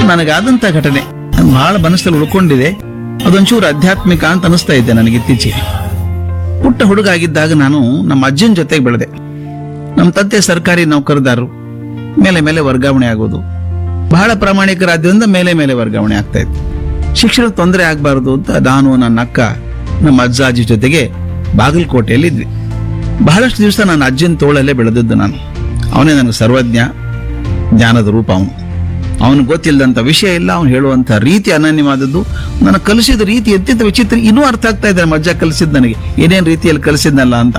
ನನಗಾದಂತ ಘಟನೆ ನನ್ಗೆ ಬಹಳ ಮನಸ್ಸಲ್ಲಿ ಉಳ್ಕೊಂಡಿದೆ ಅದೊಂಚೂರು ಆಧ್ಯಾತ್ಮಿಕ ಅಂತ ಅನಿಸ್ತಾ ಇದ್ದೆ ನನಗೆ ಇತ್ತೀಚೆಗೆ ಪುಟ್ಟ ಹುಡುಗ ಆಗಿದ್ದಾಗ ನಾನು ನಮ್ಮ ಅಜ್ಜನ ಜೊತೆಗೆ ಬೆಳೆದೆ ನಮ್ಮ ತಂದೆ ಸರ್ಕಾರಿ ನೌಕರದಾರರು ಮೇಲೆ ಮೇಲೆ ವರ್ಗಾವಣೆ ಆಗೋದು ಬಹಳ ಪ್ರಾಮಾಣಿಕರಾದ್ರಿಂದ ಮೇಲೆ ಮೇಲೆ ವರ್ಗಾವಣೆ ಆಗ್ತಾ ಇತ್ತು ಶಿಕ್ಷಣ ತೊಂದರೆ ಆಗಬಾರದು ಅಂತ ನಾನು ನನ್ನ ಅಕ್ಕ ನಮ್ಮ ಅಜ್ಜ ಅಜ್ಜಿ ಜೊತೆಗೆ ಬಾಗಲಕೋಟೆಯಲ್ಲಿ ಇದ್ವಿ ಬಹಳಷ್ಟು ದಿವಸ ನನ್ನ ಅಜ್ಜನ ತೋಳಲ್ಲೇ ಬೆಳೆದದ್ದು ನಾನು ಅವನೇ ನನಗೆ ಸರ್ವಜ್ಞ ಜ್ಞಾನದ ರೂಪ ಅವನು ಅವನು ಗೊತ್ತಿಲ್ಲದಂತ ವಿಷಯ ಇಲ್ಲ ಅವನು ಹೇಳುವಂತ ರೀತಿ ಅನನ್ಯವಾದದ್ದು ನನಗೆ ಕಲಿಸಿದ ರೀತಿ ಅತ್ಯಂತ ವಿಚಿತ್ರ ಇನ್ನೂ ಅರ್ಥ ಆಗ್ತಾ ಇದೆ ನಮ್ಮ ಅಜ್ಜ ಕಲಿಸಿದ್ ನನಗೆ ಏನೇನ್ ರೀತಿಯಲ್ಲಿ ಕಲಿಸಿದ್ನಲ್ಲ ಅಂತ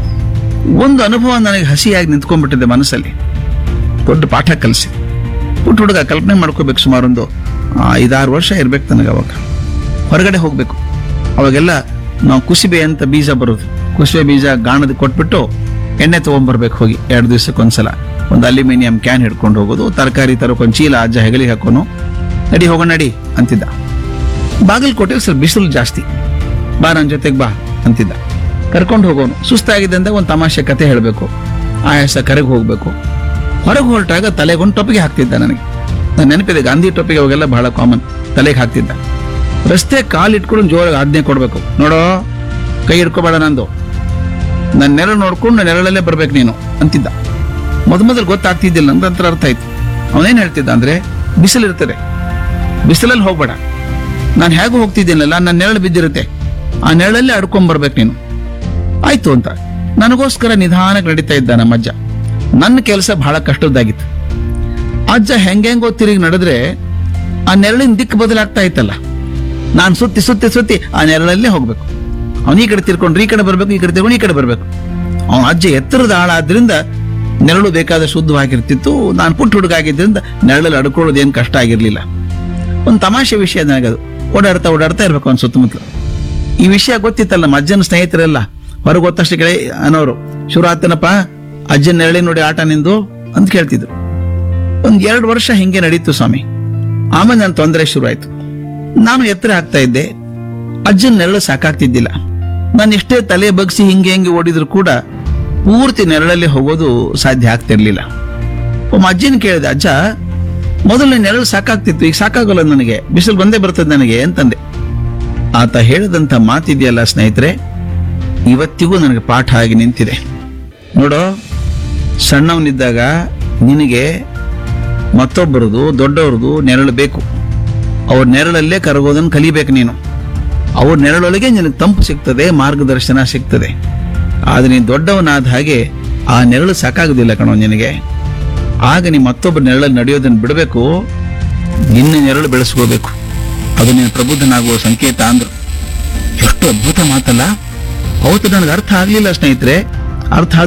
ಒಂದು ಅನುಭವ ನನಗೆ ಹಸಿಯಾಗಿ ನಿಂತ್ಕೊಂಡ್ಬಿಟ್ಟಿದೆ ಮನಸ್ಸಲ್ಲಿ ದೊಡ್ಡ ಪಾಠ ಕಲಿಸಿ ಪುಟ್ಟ ಹುಡುಗ ಕಲ್ಪನೆ ಮಾಡ್ಕೋಬೇಕು ಸುಮಾರು ಒಂದು ಆ, ಐದಾರು ವರ್ಷ ಇರ್ಬೇಕು ನನಗೆ ಅವಾಗ ಹೊರಗಡೆ ಹೋಗ್ಬೇಕು ಅವಾಗೆಲ್ಲ ನಾವು ಕುಸಿಬೆ ಅಂತ ಬೀಜ ಬರೋದು ಕುಸಿಬೆ ಬೀಜ ಗಾಣದ ಕೊಟ್ಬಿಟ್ಟು ಎಣ್ಣೆ ತಗೊಂಡ್ಬರ್ಬೇಕು ಹೋಗಿ ಎರಡು ದಿವಸಕ್ಕೊಂದ್ಸಲ ಒಂದು ಅಲ್ಯೂಮಿನಿಯಂ ಕ್ಯಾನ್ ಹಿಡ್ಕೊಂಡು ಹೋಗೋದು ತರಕಾರಿ ತರೋಕೊಂದು ಚೀಲ ಅಜ್ಜ ಹೆಗಲಿಗೆ ಹಾಕೋನು ನಡಿ ಹೋಗೋಣ ನಡಿ ಅಂತಿದ್ದ ಬಾಗಲಕೋಟೆಗೆ ಸ್ವಲ್ಪ ಬಿಸಿಲು ಜಾಸ್ತಿ ಬಾ ನನ್ನ ಜೊತೆಗೆ ಬಾ ಅಂತಿದ್ದ ಕರ್ಕೊಂಡು ಹೋಗೋನು ಸುಸ್ತಾಗಿದೆ ಅಂದಾಗ ಒಂದು ತಮಾಷೆ ಕತೆ ಹೇಳಬೇಕು ಆಯಾಸ ಕರೆಗೆ ಹೋಗ್ಬೇಕು ಹೊರಗೆ ಹೊರಟಾಗ ತಲೆಗೊಂದು ಟೊಪ್ಪಿಗೆ ಹಾಕ್ತಿದ್ದ ನನಗೆ ನನ್ನ ನೆನಪಿದೆ ಗಾಂಧಿ ಟೊಪ್ಪಿಗೆ ಅವಾಗೆಲ್ಲ ಬಹಳ ಕಾಮನ್ ತಲೆಗೆ ಹಾಕ್ತಿದ್ದ ರಸ್ತೆ ಕಾಲು ಇಟ್ಕೊಂಡು ಜೋರಾಗಿ ಆಜ್ಞೆ ಕೊಡ್ಬೇಕು ನೋಡೋ ಕೈ ಹಿಡ್ಕೋಬೇಡ ನಂದು ನನ್ನ ನೆರಳು ನೋಡ್ಕೊಂಡು ನೆರಳಲ್ಲೇ ಬರ್ಬೇಕು ನೀನು ಅಂತಿದ್ದ ಮೊದ ಮೊದಲು ಗೊತ್ತಾಗ್ತಿದ್ದಿಲ್ಲ ಅಂತ ನಂತರ ಅರ್ಥ ಆಯ್ತು ಅವನೇನ್ ಹೇಳ್ತಿದ್ದ ಅಂದ್ರೆ ಬಿಸಿಲಿರ್ತದೆ ಬಿಸಿಲಲ್ಲಿ ಹೋಗ್ಬೇಡ ನಾನು ಹೇಗೂ ಹೋಗ್ತಿದ್ದೀನಲ್ಲ ನನ್ನ ನೆರಳು ಬಿದ್ದಿರುತ್ತೆ ಆ ನೆರಳಲ್ಲೇ ಅಡ್ಕೊಂಡ್ ಬರ್ಬೇಕು ನೀನು ಆಯ್ತು ಅಂತ ನನಗೋಸ್ಕರ ನಿಧಾನಕ್ಕೆ ನಡೀತಾ ಇದ್ದ ನಮ್ಮ ಅಜ್ಜ ನನ್ನ ಕೆಲಸ ಬಹಳ ಕಷ್ಟದ್ದಾಗಿತ್ತು ಅಜ್ಜ ಹೆಂಗೆಂಗೋ ತಿರುಗಿ ನಡೆದ್ರೆ ಆ ನೆರಳಿನ ದಿಕ್ಕು ಬದಲಾಗ್ತಾ ಇತ್ತಲ್ಲ ನಾನು ಸುತ್ತಿ ಸುತ್ತಿ ಸುತ್ತಿ ಆ ನೆರಳಲ್ಲೇ ಹೋಗ್ಬೇಕು ಅವನು ಈ ಕಡೆ ತಿರ್ಕೊಂಡ್ರೆ ಈ ಕಡೆ ಬರ್ಬೇಕು ಈ ಕಡೆ ತಿರ್ಕೊಂಡು ಈ ಕಡೆ ಬರ್ಬೇಕು ಅವನ ಅಜ್ಜ ಎತ್ತರದ ಆಳ ಆದ್ರಿಂದ ನೆರಳು ಬೇಕಾದ ಶುದ್ಧವಾಗಿರ್ತಿತ್ತು ನಾನು ಪುಟ್ಟ ಹುಡುಗ ಆಗಿದ್ದರಿಂದ ನೆರಳಲ್ಲಿ ಅಡ್ಕೊಳ್ಳೋದು ಏನು ಕಷ್ಟ ಆಗಿರ್ಲಿಲ್ಲ ಒಂದು ತಮಾಷೆ ವಿಷಯ ನನಗದು ಓಡಾಡ್ತಾ ಓಡಾಡ್ತಾ ಇರ್ಬೇಕು ಅವ್ನ ಸುತ್ತಮುತ್ತಲು ಈ ವಿಷಯ ಗೊತ್ತಿತ್ತಲ್ಲ ನಮ್ಮ ಅಜ್ಜನ ಸ್ನೇಹಿತರೆಲ್ಲ ಹೊರಗೆ ಗೊತ್ತಷ್ಟು ಕಡೆ ಅನ್ನೋರು ಶುರು ಆತನಪ್ಪ ಅಜ್ಜನ ನೆರಳಿ ನೋಡಿ ಆಟ ನಿಂದು ಅಂತ ಕೇಳ್ತಿದ್ರು ಒಂದ್ ಎರಡು ವರ್ಷ ಹಿಂಗೆ ನಡೀತು ಸ್ವಾಮಿ ಆಮೇಲೆ ನನ್ನ ತೊಂದರೆ ಶುರು ಆಯ್ತು ನಾನು ಎತ್ತರ ಆಗ್ತಾ ಇದ್ದೆ ಅಜ್ಜನ ನೆರಳು ಸಾಕಾಗ್ತಿದ್ದಿಲ್ಲ ನಾನು ಎಷ್ಟೇ ತಲೆ ಬಗ್ಸಿ ಹಿಂಗೆ ಹಿಂಗೆ ಓಡಿದ್ರು ಕೂಡ ಪೂರ್ತಿ ನೆರಳಲ್ಲಿ ಹೋಗೋದು ಸಾಧ್ಯ ಆಗ್ತಿರ್ಲಿಲ್ಲ ಒಮ್ಮ ಅಜ್ಜನ ಕೇಳಿದೆ ಅಜ್ಜ ಮೊದಲು ನೆರಳು ಸಾಕಾಗ್ತಿತ್ತು ಈಗ ಸಾಕಾಗಲ್ಲ ನನಗೆ ಬಿಸಿಲು ಬಂದೇ ಬರ್ತದೆ ನನಗೆ ಅಂತಂದೆ ಆತ ಹೇಳಿದಂತ ಮಾತಿದೆಯಲ್ಲ ಸ್ನೇಹಿತರೆ ಇವತ್ತಿಗೂ ನನಗೆ ಪಾಠ ಆಗಿ ನಿಂತಿದೆ ನೋಡು ಸಣ್ಣವನಿದ್ದಾಗ ನಿನಗೆ ಮತ್ತೊಬ್ಬರದು ದೊಡ್ಡವ್ರದು ನೆರಳು ಬೇಕು ಅವ್ರ ನೆರಳಲ್ಲೇ ಕರಗೋದನ್ನು ಕಲಿಬೇಕು ನೀನು ಅವ್ರ ನೆರಳೊಳಗೆ ನಿನಗೆ ತಂಪು ಸಿಗ್ತದೆ ಮಾರ್ಗದರ್ಶನ ಸಿಗ್ತದೆ ಆದ್ರೆ ನೀನು ದೊಡ್ಡವನಾದ ಹಾಗೆ ಆ ನೆರಳು ಸಾಕಾಗುದಿಲ್ಲ ಕಣೋ ನಿನಗೆ ಆಗ ನೀ ಮತ್ತೊಬ್ಬ ನೆರಳಲ್ಲಿ ನಡೆಯೋದನ್ನ ಬಿಡಬೇಕು ನಿನ್ನ ನೆರಳು ಬೆಳೆಸ್ಕೋಬೇಕು ಅದು ನೀನು ಪ್ರಬುದ್ಧನಾಗುವ ಸಂಕೇತ ಅಂದ್ರು ಎಷ್ಟು ಅದ್ಭುತ ಮಾತಲ್ಲ ಅವತ್ತು ನನಗೆ ಅರ್ಥ ಆಗ್ಲಿಲ್ಲ ಸ್ನೇಹಿತರೆ ಅರ್ಥ